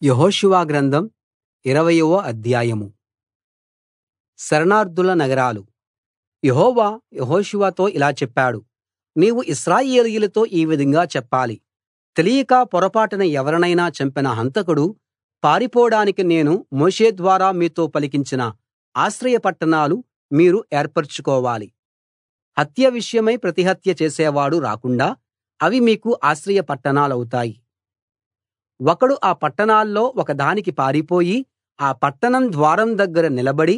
యెహోషువ గ్రంథం ఇరవయవ అధ్యాయం శరణార్థుల నగరాలు యెహోవా యెహోషువతో ఇలా చెప్పాడు నీవు ఇశ్రాయేలీయులతో ఈ విధంగా చెప్పాలి తెలియక పొరపాటున ఎవరినైనా చంపిన హంతకుడు పారిపోడానికి నేను మోషే ద్వారా మీతో పలికించిన ఆశ్రయ పట్టణాలు మీరు ఏర్పరచుకోవాలి హత్య విషయమై ప్రతిహత్య చేసేవాడు రాకుండా అవి మీకు ఆశ్రయ పట్టణాలవుతాయి ఒకడు ఆ పట్టణాల్లో ఒకదానికి పారిపోయి ఆ పట్టణం ద్వారం దగ్గర నిలబడి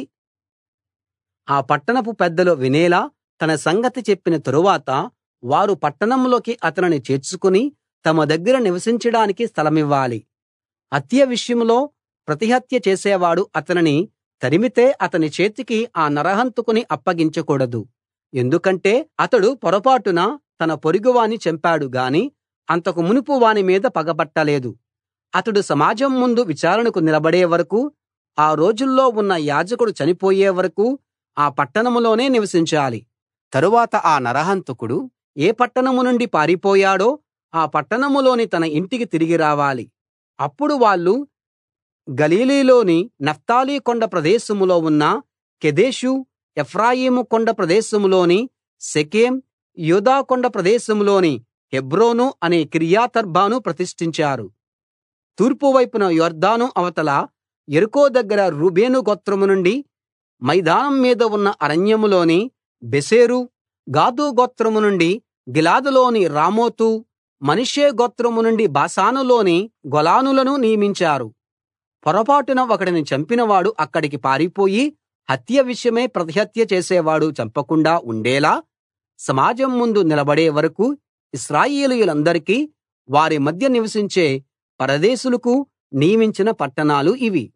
ఆ పట్టణపు పెద్దలు వినేలా తన సంగతి చెప్పిన తరువాత వారు పట్టణంలోకి అతనిని చేర్చుకుని తమ దగ్గర నివసించడానికి స్థలమివ్వాలి హత్య విషయంలో ప్రతిహత్య చేసేవాడు అతనిని తరిమితే అతని చేతికి ఆ నరహంతకుని అప్పగించకూడదు ఎందుకంటే అతడు పొరపాటున తన పొరుగువాని చంపాడు గాని అంతకు మునుపు వాని మీద పగపట్టలేదు అతడు సమాజం ముందు విచారణకు నిలబడే వరకూ ఆ రోజుల్లో ఉన్న యాజకుడు చనిపోయే వరకూ ఆ పట్టణంలోనే నివసించాలి తరువాత ఆ నరహంతకుడు ఏ పట్టణం నుండి పారిపోయాడో ఆ పట్టణంలోని తన ఇంటికి తిరిగి రావాలి అప్పుడు వాళ్ళు గలిలీలోని నఫ్తాలి కొండ ప్రదేశంలో ఉన్న కెదెషు ఎఫ్రాయిము కొండ ప్రదేశంలోని షెకెం యూదా కొండ ప్రదేశంలోని హెబ్రోను అనే కిర్యతర్బాను ప్రతిష్ఠించారు తూర్పు వైపున యొర్దాను అవతల యెరికో దగ్గర రూబేను గోత్రం నుండి మైదానం మీద ఉన్న అరణ్యంలోని బెసెరు గాదు గోత్రం నుండి గిలాదులోని రామోతు మనష్షే గోత్రం నుండి బాషానులోని గోలానులను నియమించారు పొరపాటున ఒకడిని చంపినవాడు అక్కడికి పారిపోయి హత్య విషయమై ప్రతిహత్య చేసేవాడు చంపకుండా ఉండేలా సమాజం ముందు నిలబడే వరకూ ఇశ్రాయేలీయులందరికీ వారి మధ్య నివసించే పరదేశులకు నియమించిన పట్టణాలు ఇవి